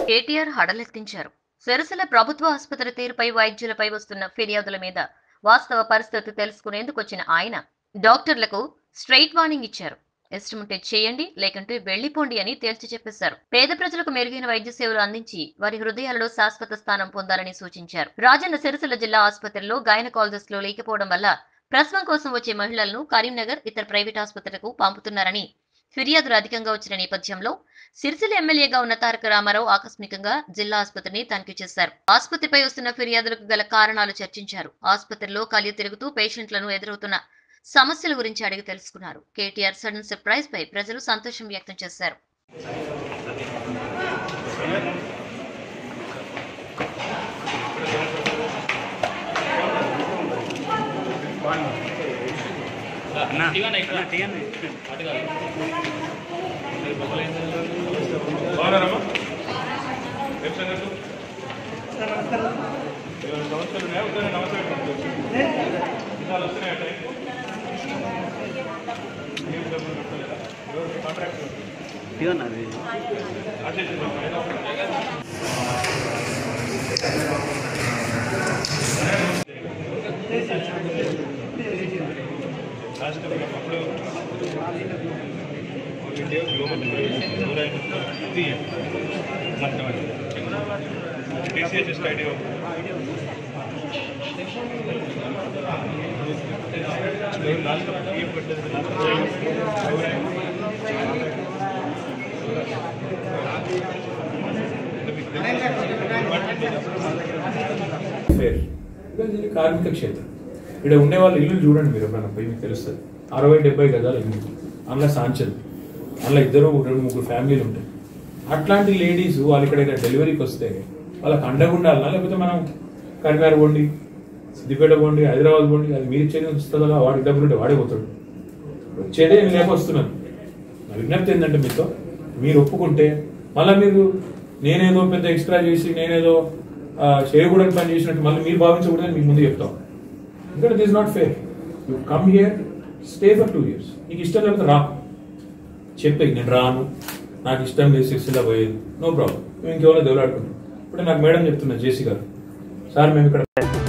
కేటీఆర్ హడలెత్తించారు సిరిసిల్ల ప్రభుత్వ ఆసుపత్రి తీరుపై వైద్యులపై వస్తున్న ఫిర్యాదుల మీద వాస్తవ పరిస్థితి తెలుసుకునేందుకు వచ్చిన ఆయన డాక్టర్లకు స్ట్రైట్ వార్నింగ్ ఇచ్చారు ఇష్టముంటే చేయండి లేకుంటే వెళ్లిపోండి అని తేల్చి చెప్పేశారు పేద ప్రజలకు మెరుగైన వైద్య సేవలు అందించి వారి హృదయాలలో శాశ్వత స్థానం పొందాలని సూచించారు రాజన్న సిరిసిల్ల జిల్లా ఆసుపత్రిలో గైనకాలజిస్ట్ లో లేకపోవడం వల్ల ప్రసవం కోసం వచ్చే మహిళలను కరీంనగర్ ఇతర ప్రైవేట్ ఆసుపత్రులకు పంపుతున్నారని ఫిర్యాదులు అధికంగా వచ్చిన నేపథ్యంలో సిరిసిల్ల ఎమ్మెల్యేగా ఉన్న తారక రామారావు ఆకస్మికంగా జిల్లా ఆసుపత్రిని తనిఖీ చేశారు ఆసుపత్రిపై వస్తున్న ఫిర్యాదులకు గల కారణాలు చర్చించారు ఆసుపత్రిలో కలియ తిరుగుతూ పేషెంట్లను ఎదురవుతున్న సమస్యల గురించి అడిగి తెలుసుకున్నారు కేటీఆర్ సడన్ సర్ప్రైజ్ పై ప్రజలు సంతోషం వ్యక్తం చేశారు బాగున్నారమ్మా రేపు సంగతి ఏమైనా సమస్యలు ఉన్నాయా ఉదయం నమస్తే విధాలు వస్తున్నాయా టైంకు ఏం డబ్బులు కట్టలేదా ఎవరు కాంట్రాక్ట్ ఆశిష్ లాస్ట్ అప్పుడు ఇండియా గ్లోబల్ ఇది మొత్తం టీసీఎస్ ఐడియా లాస్ట్ ఏం పెట్టలేదు ఫేర్ బికాజ్ ఇది కార్మిక క్షేత్రం ఇక్కడ ఉండే వాళ్ళ ఇల్లు చూడండి మీరు ఎప్పుడన్నా పోయి మీకు తెలుస్తుంది అరవై డెబ్బై గజాల ఇల్లు అందులో సాంచలు అందులో ఇద్దరు రెండు ముగ్గురు ఫ్యామిలీలు ఉంటాయి అట్లాంటి లేడీస్ వాళ్ళు ఇక్కడ డెలివరీకి వస్తే వాళ్ళకి అండగా ఉండాలనా లేకపోతే మనం కరీంనగర్ పోండి సిద్దిపేట పోండి హైదరాబాద్ పోండి అది మీరు ఇచ్చేది వస్తుందా వాడికి డబ్బులు ఉంటే వాడే పోతాడు వచ్చేదే నేను లేకొస్తున్నాను నా విజ్ఞప్తి ఏంటంటే మీతో మీరు ఒప్పుకుంటే మళ్ళీ మీరు నేనేదో పెద్ద ఎక్స్ట్రా చేసి నేనేదో ఆ, చేయకూడని పని చేసినట్టు మళ్ళీ మీరు భావించకూడదని మీకు ముందు చెప్తాం ఎందుకంటే this not fair you come here stay for two years నీకు ఇష్టం లేకపోతే రా చెప్పే నేను రాను నాకు ఇష్టం లేదు సిక్స్లో పోయేది నో ప్రాబ్లం మేము ఇంకెవరో దేవులాడుకుంటాం ఇప్పుడు నాకు మేడం చెప్తున్నా జేసీ గారు సార్ మేము ఇక్కడ